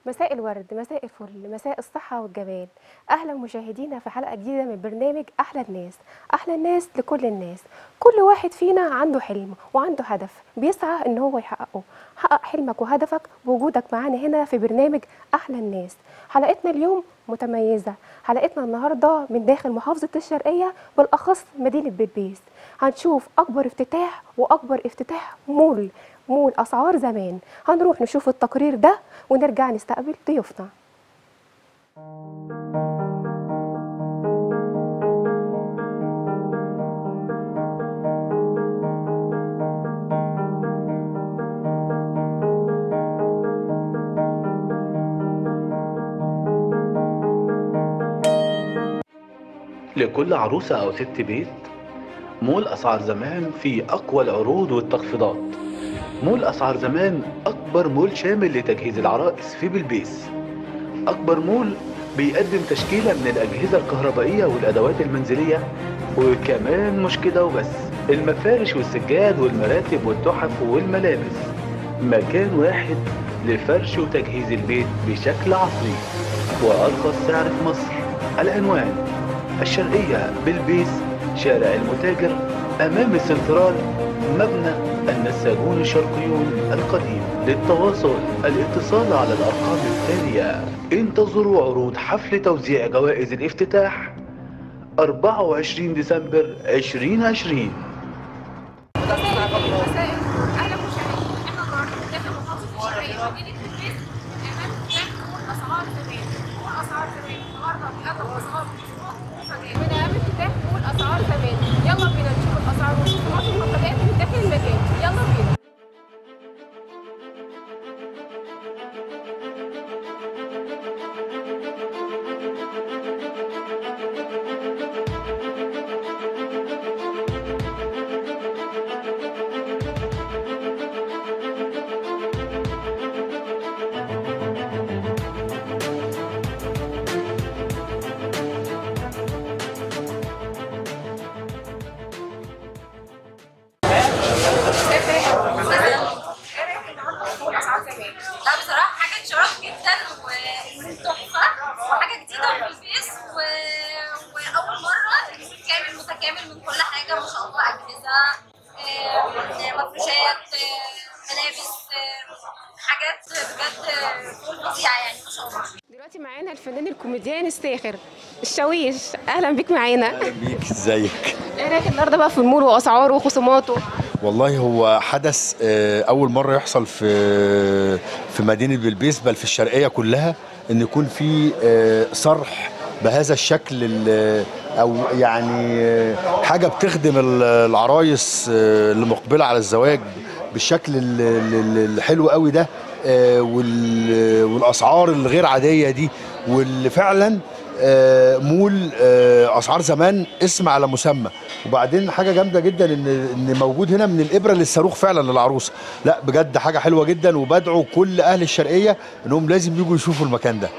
مساء الورد مساء الفل مساء الصحة والجمال أهلا مشاهدينا في حلقة جديدة من برنامج أحلى الناس أحلى الناس لكل الناس كل واحد فينا عنده حلم وعنده هدف بيسعى إن هو يحققه حقق حلمك وهدفك بوجودك معانا هنا في برنامج أحلى الناس حلقتنا اليوم متميزة حلقتنا النهاردة من داخل محافظة الشرقية بالأخص مدينة بلبيس هنشوف أكبر افتتاح وأكبر افتتاح مول مول أسعار زمان هنروح نشوف التقرير ده ونرجع نستقبل ضيوفنا لكل عروسة أو ست بيت مول أسعار زمان فيه أقوى العروض والتخفيضات مول أسعار زمان أكبر مول شامل لتجهيز العرائس في بلبيس أكبر مول بيقدم تشكيلة من الأجهزة الكهربائية والأدوات المنزلية وكمان مش كده وبس المفارش والسجاد والمراتب والتحف والملابس مكان واحد لفرش وتجهيز البيت بشكل عصري وأرخص سعر في مصر العنوان الشرقية بلبيس شارع المتاجر أمام السنترال مبنى النساجون الشرقيون القديم للتواصل الاتصال على الأرقام التالية انتظروا عروض حفل توزيع جوائز الافتتاح 24 ديسمبر 2020 اهلا مشاهدينا احنا النهارده داخل محافظه الشرقيه مدينه بلبيس امام داخل مول اسعار زمان مول اسعار زمان النهارده بيقدم اسعار ومفاجآت من اهم افتتاح مول اسعار زمان يلا بينا نشوف الاسعار والخصومات والمفاجآت من داخل المكان يلا بينا مول اسعار زمان لا بصراحة حاجة تشرف جدا وتحفة وحاجة جديدة في البيس و... وأول مرة المول كامل متكامل من كل حاجة ما شاء الله أجهزة آه، مفروشات آه، ملابس آه، حاجات بجد فوق فظيعة يعني ما شاء الله دلوقتي معانا الفنان الكوميديان الساخر الشاويش أهلا بيك معانا اهلا بيك ازيك ايه رايك النهارده بقى في المول وأسعاره وخصوماته والله هو حدث آه، اول مره يحصل في في مدينه بلبيس بل في الشرقيه كلها ان يكون في آه، صرح بهذا الشكل ال- او يعني آه، حاجه بتخدم ال- العرايس آه، اللي مقبله على الزواج بالشكل ال- ال- الحلو قوي ده آه، وال- والاسعار الغير عاديه دي واللي فعلا آه، مول آه، اسعار زمان اسم على مسمى وبعدين حاجه جامده جدا ان ان موجود هنا من الابره للصاروخ فعلا للعروسه لا بجد حاجه حلوه جدا وبدعو كل اهل الشرقيه انهم لازم يجوا يشوفوا المكان ده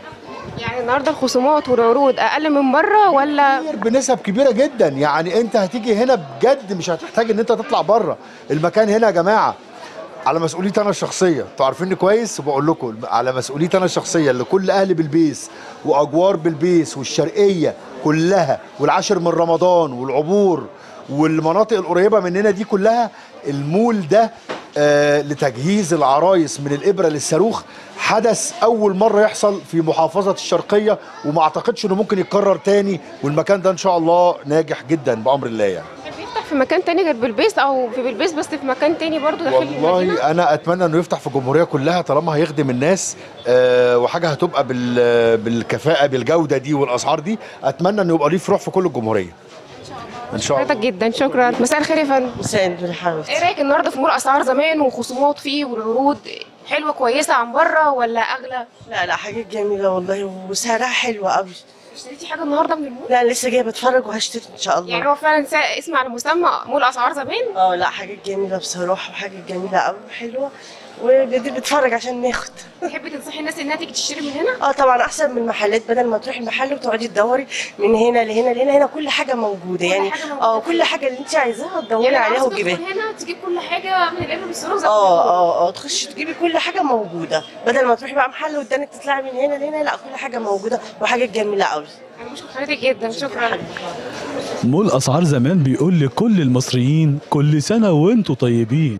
يعني النهارده الخصومات والعروض أقل من بره ولا بنسب كبيره جدا يعني انت هتيجي هنا بجد مش هتحتاج ان انت تطلع بره المكان هنا يا جماعه على مسؤوليتي انا الشخصيه انتوا عارفيني كويس وبقول لكم على مسؤوليتي انا الشخصيه لكل اهل بلبيس واجوار بلبيس والشرقيه كلها والعاشر من رمضان والعبور والمناطق القريبه مننا دي كلها المول ده آه لتجهيز العرايس من الابره للصاروخ حدث اول مره يحصل في محافظه الشرقيه وما اعتقدش انه ممكن يتكرر تاني والمكان ده ان شاء الله ناجح جدا بامر الله يعني بيفتح في مكان تاني غير بلبيس أو في بلبيس بس في مكان تاني برضه داخل المدينة والله انا اتمنى انه يفتح في الجمهوريه كلها طالما هيخدم الناس آه وحاجه هتبقى بال بالكفاءه بالجوده دي والاسعار دي اتمنى انه يبقى ليه فروع في كل الجمهوريه ان شاء حضرتك الله جدا شكرا مساء الخير يا فندم مساء النور حبيبتي ايه رايك النهارده في مول اسعار زمان وخصومات فيه والعروض حلوه كويسه عن بره ولا اغلى لا لا حاجات جميلة والله وسعرها حلو قوي اشتريتي حاجه النهارده من المول لا لسه جاية بتفرج وهشتري ان شاء يعني الله هو فعلا سا- اسم على مسمى مول اسعار زمان اه لا حاجات جميلة بصراحة وحاجات جميلة قوي وحلوة وجديد بتفرج عشان ناخد تحبي تنصحي الناس انها تيجي تشتري من هنا اه طبعا احسن من المحلات بدل ما تروحي المحل وتقعدي تدوري من هنا لهنا لهنا هنا كل حاجه موجوده يعني حاجة موجودة. اه كل حاجه اللي انت عايزاها تدوري يعني عليها عاوزة وتجيبيها تدخل هنا تجيب كل حاجه من الابره بالسروج اه اه اه تخشي تجيبي كل حاجه موجوده بدل ما تروحي بقى محل وقدامك تطلعي من هنا لهنا لا كل حاجه موجوده وحاجه جميله قوي انا بشكر حضرتك جدا شكرا مول أسعار زمان بيقول لكل المصريين كل سنة وانتوا طيبين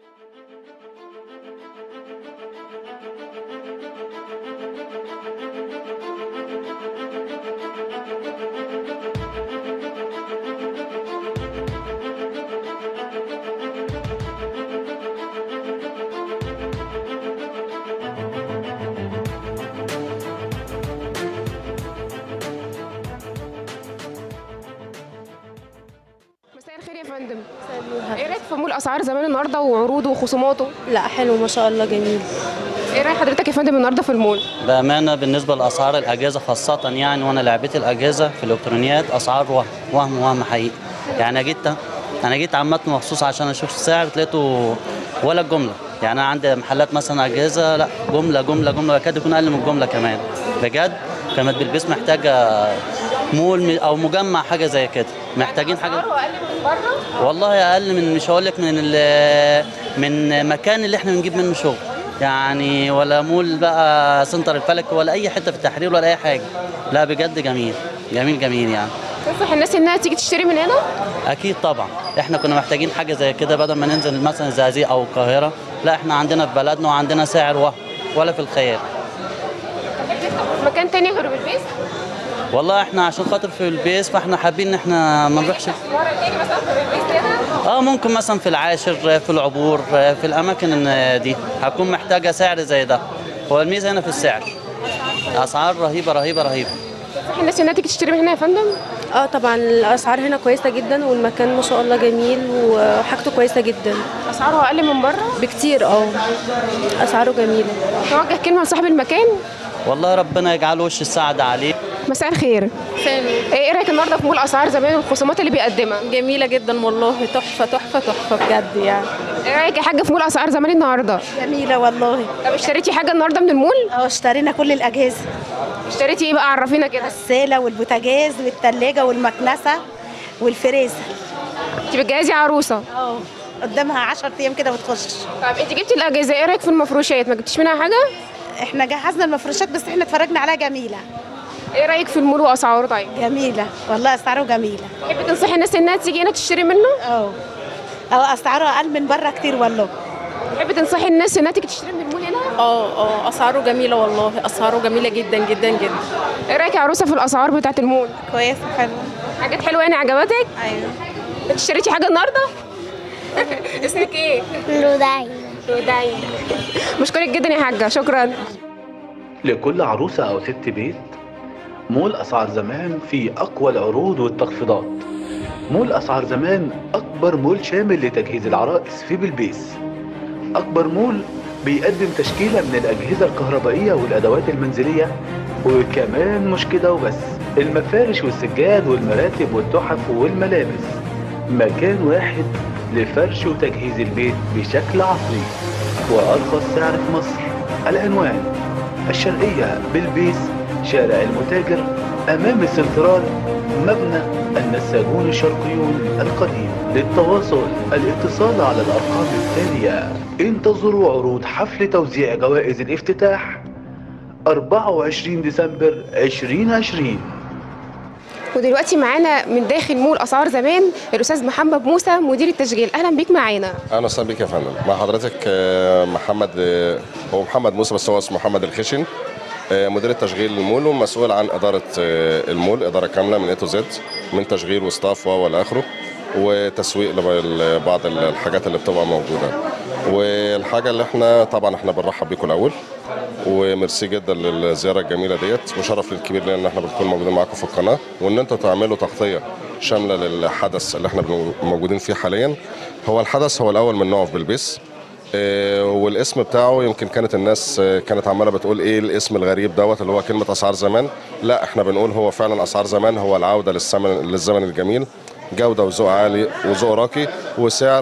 مساء الخير يا فندم ايه رايك في مول اسعار زمان النهارده وعروضه وخصوماته لا حلو ما شاء الله جميل ايه راي حضرتك يا فندم النهارده في المول بأمانة بالنسبة لأسعار الأجهزة خاصة يعني وأنا لعبتي الأجهزة في الإلكترونيات أسعار وهم وهم وهم حقيقي يعني جيت أنا جيت عمت مخصوص عشان أشوف السعر لقيته ولا الجملة يعني أنا عندي محلات مثلا أجهزة لا جملة جملة جملة يكاد يكون أقل من الجملة كمان بجد كانت بالبيس محتاجة مول م- أو مجمع حاجة زي كده محتاجين حاجة اسعاره اقل من بره والله اقل من مش هقول لك من ال- من مكان اللي احنا بنجيب منه شغل يعني ولا مول بقى سنتر الفلك ولا اي حته في التحرير ولا اي حاجه لا بجد جميل جميل جميل يعني تنصح الناس انها تيجي تشتري من هنا اكيد طبعا احنا كنا محتاجين حاجه زي كده بدل ما ننزل مثلا الزقازيق او القاهره لا احنا عندنا في بلدنا وعندنا سعر وهم ولا في الخيال مكان تاني غير بالبيس والله احنا عشان خاطر في البيس فاحنا حابين ان احنا ما نروحش مره تاني مثلا في بالبيس هنا اه ممكن مثلا في العاشر في العبور في الاماكن دي هتكون محتاجه سعر زي ده هو الميزه هنا في السعر اسعار رهيبه رهيبه رهيبه تنصحي الناس انها تيجي تشتري من هنا يا فندم اه طبعا الاسعار هنا كويسه جدا والمكان ما شاء الله جميل وحاجته كويسه جدا اسعاره اقل من بره بكتير اه اسعاره جميله توجه كلمه لصاحب المكان والله ربنا يجعل وش السعد عليه مساء الخير ايه رايك النهارده في مول اسعار زمان والخصومات اللي بيقدمها جميله جدا والله تحفه تحفه تحفه بجد يعني ايه رايك يا حاجه في مول اسعار زمان النهارده جميلة والله طب اشتريتي حاجه النهارده من المول اه اشترينا كل الأجهزة اشتريتي ايه بقى عرفينا كده الغسالة والبوتاجاز والتلاجة والمكنسة والفريزر انت بتجهزي عروسه اه قدامها 10 أيام كده وتخش طب انت جبتي الاجهزه ايه رايك في المفروشات ما جبتيش منها حاجه احنا جهزنا المفروشات بس احنا اتفرجنا عليها جميلة ايه رايك في المول واسعاره طيب جميلة والله أسعاره جميلة تحبي تنصحي الناس انها تيجي هنا تشتري منه اه اه أسعاره أقل من بره كتير والله تحبي تنصحي الناس انها تيجي تشتري من المول هنا اه اه اسعاره جميله والله اسعاره جميله جدا جدا جدا ايه رايك يا عروسه في الاسعار بتاعه المول كويسة حلوة حاجات حلوه يعني عجبتك أيوه انت اشتريتي حاجه النهارده اسمك ايه لوداي روداي بشكرك جدا يا حاجه شكرا لكل عروسة أو ست بيت مول أسعار زمان فيه أقوى العروض والتخفيضات مول أسعار زمان أكبر مول شامل لتجهيز العرائس في بلبيس أكبر مول بيقدم تشكيلة من الأجهزة الكهربائية والأدوات المنزلية وكمان مش كده وبس المفارش والسجاد والمراتب والتحف والملابس مكان واحد لفرش وتجهيز البيت بشكل عصري وأرخص سعر في مصر العنوان الشرقية بالبيس شارع المتاجر أمام السنترال مبنى النساجون الشرقيون القديم للتواصل الاتصال على الأرقام التالية انتظروا عروض حفل توزيع جوائز الافتتاح 24 ديسمبر 2020 ودلوقتي معانا من داخل مول اسعار زمان الاستاذ محمد موسى مدير التشغيل اهلا بيك معانا اهلا وسهلا بك يا فندم مع حضرتك آه، محمد آه، هو محمد موسى بس هو اسمه محمد الخشن آه، مدير التشغيل المول ومسؤول عن اداره آه، المول اداره كامله من اي تو زد من تشغيل وستاف والى اخره وتسويق لبعض الحاجات اللي بتبقى موجوده والحاجه اللي احنا طبعا احنا بنرحب بيكم الاول وميرسي جدا للزياره الجميله ديت وشرف للكبير لنا ان احنا بنكون موجودين معاكم في القناه وان انتوا تعملوا تغطيه شامله للحدث اللي احنا بن- موجودين فيه حاليا هو الحدث هو الاول من نوعه في بلبيس آه، والاسم بتاعه يمكن كانت الناس آه، كانت عماله بتقول ايه الاسم الغريب دوت اللي هو كلمه اسعار زمان لا احنا بنقول هو فعلا اسعار زمان هو العوده للزمن للزمن الجميل جوده وذوق عالي وذوق راقي وسعر في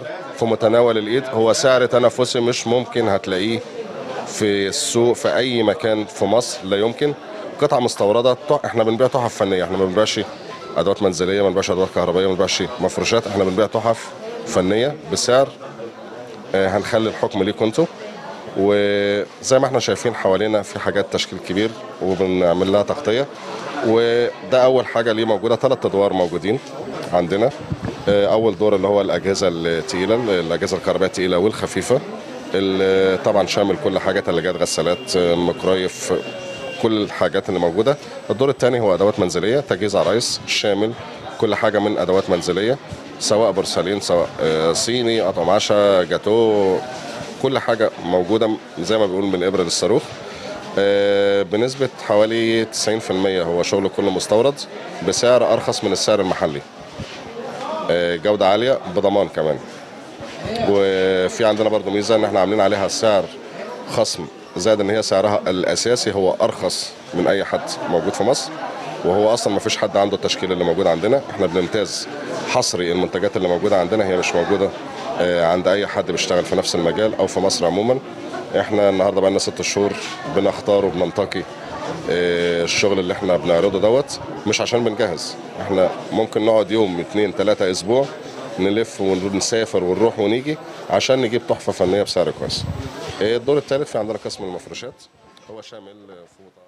في متناول الايد هو سعر تنافسي مش ممكن هتلاقيه في السوق في اي مكان في مصر لا يمكن قطعه مستورده تح- احنا بنبيع تحف فنيه احنا ما بنبيعش ادوات منزليه ما بنبيعش ادوات كهربائيه ما بنبيعش مفروشات احنا بنبيع تحف فنيه بسعر آه، هنخلي الحكم ليكم انتوا وزي ما احنا شايفين حوالينا في حاجات تشكيل كبير وبنعمل لها تغطيه وده اول حاجه ليه موجوده ثلاث ادوار موجودين عندنا آه، اول دور اللي هو الاجهزه الثقيله الاجهزه الكهربائيه الثقيله والخفيفه اللي طبعا شامل كل حاجه ثلاجات غسالات آه، ميكرويف كل الحاجات اللي موجوده الدور الثاني هو ادوات منزليه تجهيز عرايس شامل كل حاجه من ادوات منزليه سواء بورسلين سواء آه، صيني اطعم عشاء جاتو كل حاجه موجوده زي ما بيقول من الابره للصاروخ آه، بنسبه حوالي 90% هو شغل كله مستورد بسعر ارخص من السعر المحلي آه، جوده عاليه بضمان كمان وفي عندنا برضو ميزه ان احنا عاملين عليها سعر خصم زائد ان هي سعرها الاساسي هو ارخص من اي حد موجود في مصر وهو اصلا ما فيش حد عنده التشكيل اللي موجود عندنا احنا بنمتاز حصري المنتجات اللي موجوده عندنا هي مش موجوده آه، عند اي حد بيشتغل في نفس المجال او في مصر عموما احنا النهارده بقى لنا ست شهور بنختار وبننتقي آه، الشغل اللي احنا بنعرضه دوت مش عشان بنجهز احنا ممكن نقعد يوم اتنين تلاتة اسبوع نلف ونسافر ونروح ونيجي عشان نجيب تحفه فنيه بسعر كويس آه، الدور الثالث في عندنا قسم المفروشات هو شامل آه، فوطه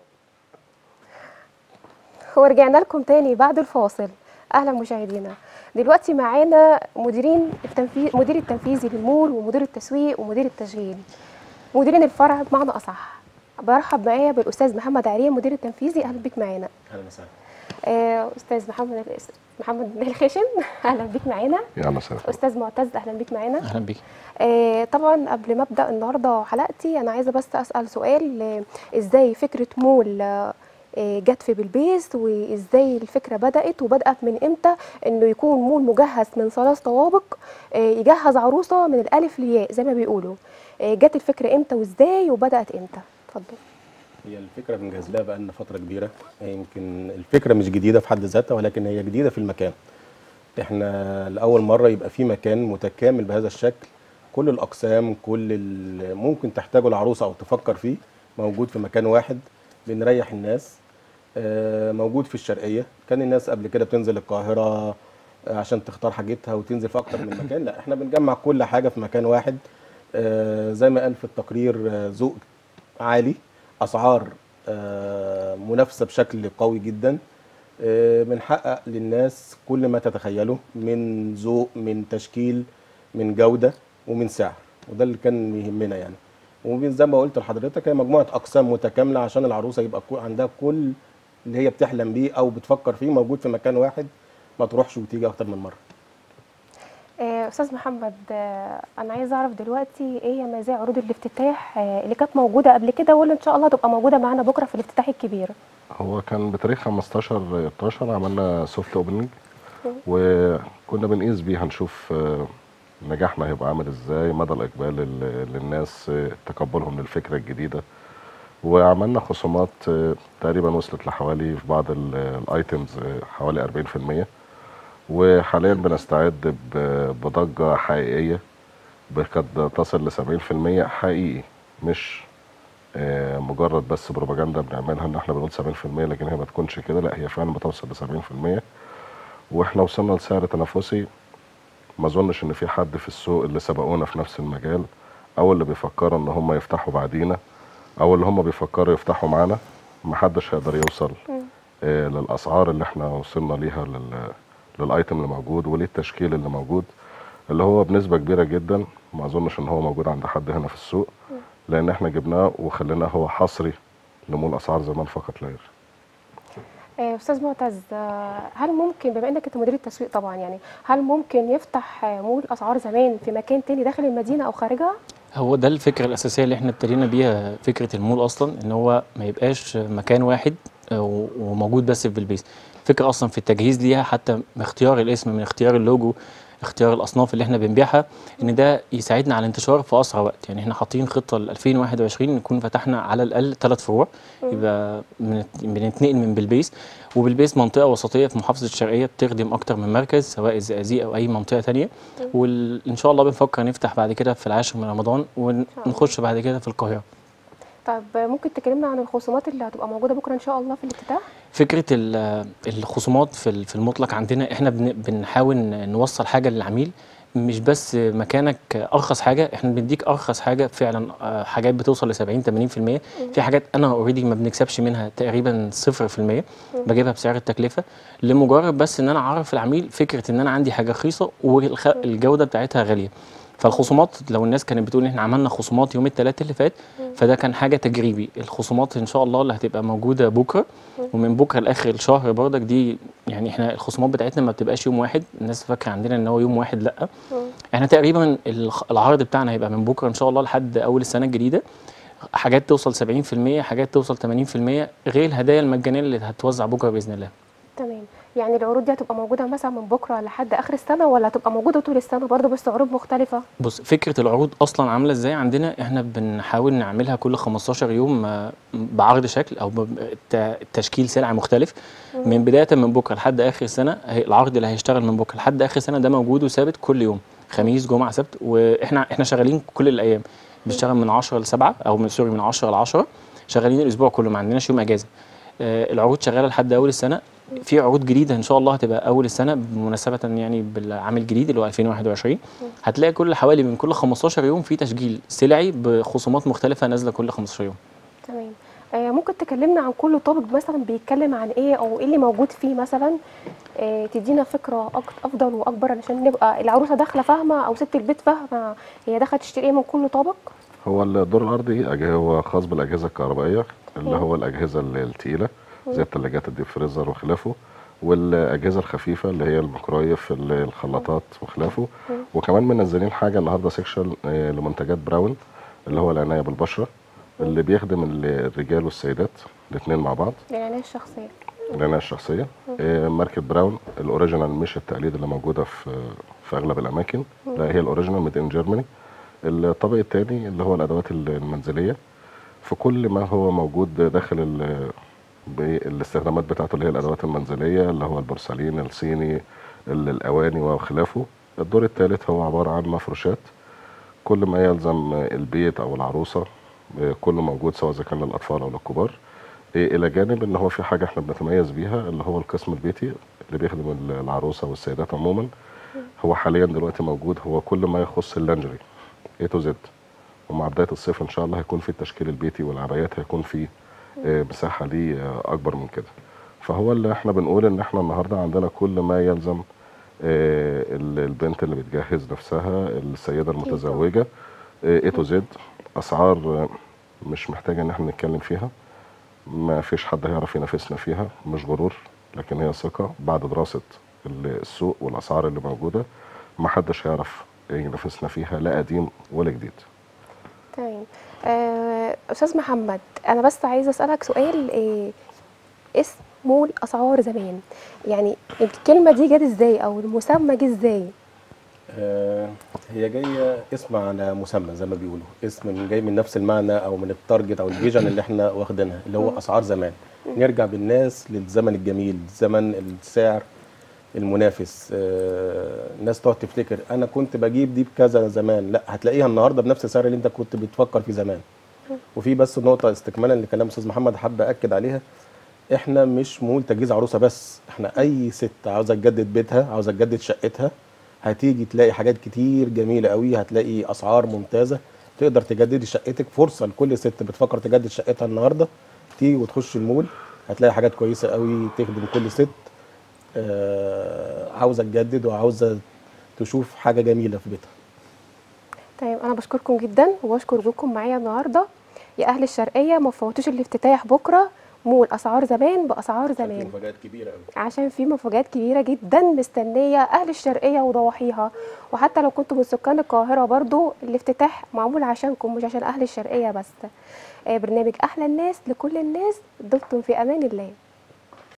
ورجعنا لكم تاني بعد الفاصل اهلا مشاهدينا دلوقتي معانا مديرين التنفيذ مدير التنفيذي للمول ومدير التسويق ومدير التشغيل مديرين الفرع بمعنى اصح برحب معايا بالاستاذ محمد عريه مدير التنفيذي اهلا بيك معانا اهلا وسهلا آه، استاذ محمد محمد الخشن اهلا بيك معانا يا مساء استاذ معتز اهلا بيك معانا اهلا بيك آه، طبعا قبل ما ابدا النهارده حلقتي انا عايزه بس اسال سؤال آه، ازاي فكره مول آه، آه، جت في بلبيس وازاي الفكره بدات وبدات من امتى انه يكون مول مجهز من ثلاث طوابق آه، يجهز عروسه من الالف للياء زي ما بيقولوا آه، جت الفكره امتى وازاي وبدات امتى اتفضل هي الفكره بنجهز لها بقى لنا فتره كبيره يمكن الفكره مش جديده في حد ذاتها ولكن هي جديده في المكان احنا لاول مره يبقى في مكان متكامل بهذا الشكل كل الاقسام كل اللي ممكن تحتاجه العروسه او تفكر فيه موجود في مكان واحد بنريح الناس آه، موجود في الشرقيه كان الناس قبل كده بتنزل القاهره آه، عشان تختار حاجتها وتنزل في اكتر من مكان لا احنا بنجمع كل حاجه في مكان واحد آه، زي ما قال في التقرير آه، ذوق عالي اسعار آه، منافسه بشكل قوي جدا آه، بنحقق للناس كل ما تتخيله من ذوق من تشكيل من جوده ومن سعر وده اللي كان يهمنا يعني وزي ما قلت لحضرتك هي مجموعه اقسام متكامله عشان العروسه يبقى كو- عندها كل اللي هي بتحلم بيه او بتفكر فيه موجود في مكان واحد ما تروحش وتيجي اكتر من مره آه، استاذ محمد آه، انا عايزه اعرف دلوقتي ايه هي مزايا عروض الافتتاح آه، اللي كانت موجوده قبل كده واللي ان شاء الله تبقى موجوده معانا بكره في الافتتاح الكبير هو كان بتاريخ 15 12 عملنا سوفت اوبننج وكنا بنقيس بيه هنشوف آه، نجاحنا هيبقى عامل ازاي مدى الاقبال لل- للناس آه، تقبلهم للفكره الجديده وعملنا خصومات آه، تقريبا وصلت لحوالي في بعض ال- الايتمز آه، حوالي 40% وحاليا بنستعد ب- بضجه حقيقيه قد تصل ل 70% حقيقي مش آه، مجرد بس بروباجندا بنعملها ان احنا بنقول 70% لكن هي ما تكونش كده لا هي فعلا بتوصل ل 70% واحنا وصلنا لسعر تنافسي ما اظنش ان في حد في السوق اللي سبقونا في نفس المجال او اللي بيفكروا ان هم يفتحوا بعدينا او اللي هم بيفكروا يفتحوا معانا ما حدش هيقدر يوصل آه، للاسعار اللي احنا وصلنا ليها لل للايتم اللي موجود وللتشكيل اللي موجود اللي هو بنسبه كبيره جدا ما اظنش ان هو موجود عند حد هنا في السوق لان احنا جبناه وخليناه هو حصري لمول اسعار زمان فقط لا غير آه، استاذ معتز آه، هل ممكن بما انك انت مدير التسويق طبعا يعني هل ممكن يفتح آه، مول اسعار زمان في مكان تاني داخل المدينه او خارجها هو ده الفكرة الأساسية اللي احنا ابتدينا بيها فكرة المول أصلا إن هو ما يبقاش مكان واحد آه، و- وموجود بس في بلبيس الفكرة أصلا في التجهيز ليها حتى من اختيار الاسم من اختيار اللوجو اختيار الاصناف اللي احنا بنبيعها ان ده يساعدنا على الانتشار في اسرع وقت يعني احنا حاطين خطه ل 2021 نكون فتحنا على الاقل ثلاث فروع يبقى بنت- بنتنقل من بلبيس وبلبيس منطقه وسطيه في محافظه الشرقيه بتخدم اكتر من مركز سواء الزقازيق او اي منطقه تانية وان شاء الله بنفكر نفتح بعد كده في العاشر من رمضان ونخش بعد كده في القاهره طب ممكن تكلمنا عن الخصومات اللي هتبقى موجوده بكره ان شاء الله في الافتتاح فكره ال- الخصومات في ال- في المطلق عندنا احنا بن- بنحاول ن- نوصل حاجه للعميل مش بس مكانك ارخص حاجه احنا بنديك ارخص حاجه فعلا آه، حاجات بتوصل ل 70 80% في حاجات انا اوريدي ما بنكسبش منها تقريبا 0% بجيبها بسعر التكلفه لمجرد بس ان انا اعرف العميل فكره ان انا عندي حاجه رخيصه والجوده بتاعتها غاليه فالخصومات لو الناس كانت بتقول ان احنا عملنا خصومات يوم الثلاث اللي فات فده كان حاجه تجريبي الخصومات ان شاء الله اللي هتبقى موجوده بكره ومن بكره لاخر الشهر برضك دي يعني احنا الخصومات بتاعتنا ما بتبقاش يوم واحد الناس فاكره عندنا ان هو يوم واحد لا احنا تقريبا الخ- العرض بتاعنا هيبقى من بكره ان شاء الله لحد اول السنه الجديده حاجات توصل 70% حاجات توصل 80% غير الهدايا المجانيه اللي هتوزع بكره باذن الله تمام يعني العروض دي هتبقى موجوده مثلا من بكره لحد اخر السنه ولا هتبقى موجوده طول السنه برضه بس عروض مختلفه بص فكره العروض اصلا عامله ازاي عندنا احنا بنحاول نعملها كل 15 يوم آه، بعرض شكل او ب- ت- تشكيل سلعه مختلف من بدايه من بكره لحد اخر السنه هي- العرض اللي هيشتغل من بكره لحد اخر السنه ده موجود وثابت كل يوم خميس جمعه سبت واحنا احنا شغالين كل الايام بنشتغل من 10 ل 7 او من سوري من 10 ل 10 شغالين الاسبوع كله ما عندناش يوم اجازه آه، العروض شغاله لحد اول السنه في عروض جديده ان شاء الله هتبقى اول السنه بمناسبه يعني بالعام الجديد اللي هو 2021 هتلاقي كل حوالي من كل 15 يوم في تسجيل سلعي بخصومات مختلفه نازله كل 15 يوم تمام آه ممكن تكلمنا عن كل طابق مثلا بيتكلم عن ايه او ايه اللي موجود فيه مثلا آه تدينا فكره أك- افضل واكبر علشان نبقى العروسه داخله فاهمه او ست البيت فاهمه هي داخله تشتري ايه من كل طابق هو الدور الارضي أج- هو خاص بالاجهزه الكهربائيه اللي مم. هو الاجهزه ال- التقيله مم. زي الثلاجات الديب فريزر وخلافه والاجهزه الخفيفه اللي هي الميكرويف ال- الخلاطات وخلافه مم. وكمان منزلين حاجه النهارده سيكشن آه، لمنتجات براون اللي هو العنايه بالبشره اللي بيخدم ال- الرجال والسيدات الاثنين مع بعض العنايه الشخصيه العنايه الشخصيه آه، ماركه براون الاوريجينال مش التقليد اللي موجوده في في اغلب الاماكن مم. لا هي الاوريجينال ميد ان جيرماني الطابق الثاني اللي هو الادوات المنزليه في كل ما هو موجود داخل ال- بالاستخدامات بتاعته اللي هي الادوات المنزليه اللي هو البورسلين الصيني ال- الاواني وخلافه الدور الثالث هو عباره عن مفروشات كل ما يلزم البيت او العروسه كله موجود سواء اذا كان للاطفال او للكبار إيه، الى جانب ان هو في حاجه احنا بنتميز بيها اللي هو القسم البيتي اللي بيخدم ال- العروسه والسيدات عموما هو حاليا دلوقتي موجود هو كل ما يخص اللانجري اي تو زد ومع بدايه الصيف ان شاء الله هيكون في التشكيل البيتي والعبايات هيكون في آه، مساحه ليه آه، اكبر من كده فهو اللي احنا بنقول ان احنا النهارده عندنا كل ما يلزم آه، ال- البنت اللي بتجهز نفسها السيده المتزوجه اي تو زد اسعار آه، مش محتاجه ان احنا نتكلم فيها ما فيش حد هيعرف ينافسنا فيها مش غرور لكن هي ثقه بعد دراسه ال- السوق والاسعار اللي موجوده ما حدش هيعرف ينافسنا فيها لا قديم ولا جديد تمام آه استاذ محمد انا بس عايزه اسالك سؤال آه اسم مول اسعار زمان يعني الكلمه دي جت ازاي او المسمى جه ازاي آه، هي جايه اسم على مسمى زي ما بيقولوا اسم من جاي من نفس المعنى او من التارجت او الفيجن اللي احنا واخدينها اللي هو اسعار زمان نرجع بالناس للزمن الجميل زمن السعر المنافس آه، الناس تقعد تفتكر انا كنت بجيب دي بكذا زمان لا هتلاقيها النهارده بنفس السعر اللي انت كنت بتفكر فيه زمان وفي بس نقطه استكمالا لكلام استاذ محمد حابب اكد عليها احنا مش مول تجهيز عروسه بس احنا اي ست عاوزه تجدد بيتها عاوزه تجدد شقتها هتيجي تلاقي حاجات كتير جميله قوي هتلاقي اسعار ممتازه تقدر تجددي شقتك فرصه لكل ست بتفكر تجدد شقتها النهارده تيجي وتخش المول هتلاقي حاجات كويسه قوي تخدم كل ست آه، عاوزه تجدد وعاوزه تشوف حاجه جميله في بيتها طيب انا بشكركم جدا وبشكر وجودكم معايا النهارده يا اهل الشرقيه ما تفوتوش الافتتاح بكره مول اسعار زمان باسعار زمان مفاجات كبيره قوي عشان في مفاجآت كبيرة جدا مستنية أهل الشرقية وضواحيها وحتى لو كنتوا من سكان القاهرة برضو الافتتاح معمول عشانكم مش عشان أهل الشرقية بس آه، برنامج أحلى الناس لكل الناس دمتم في أمان الله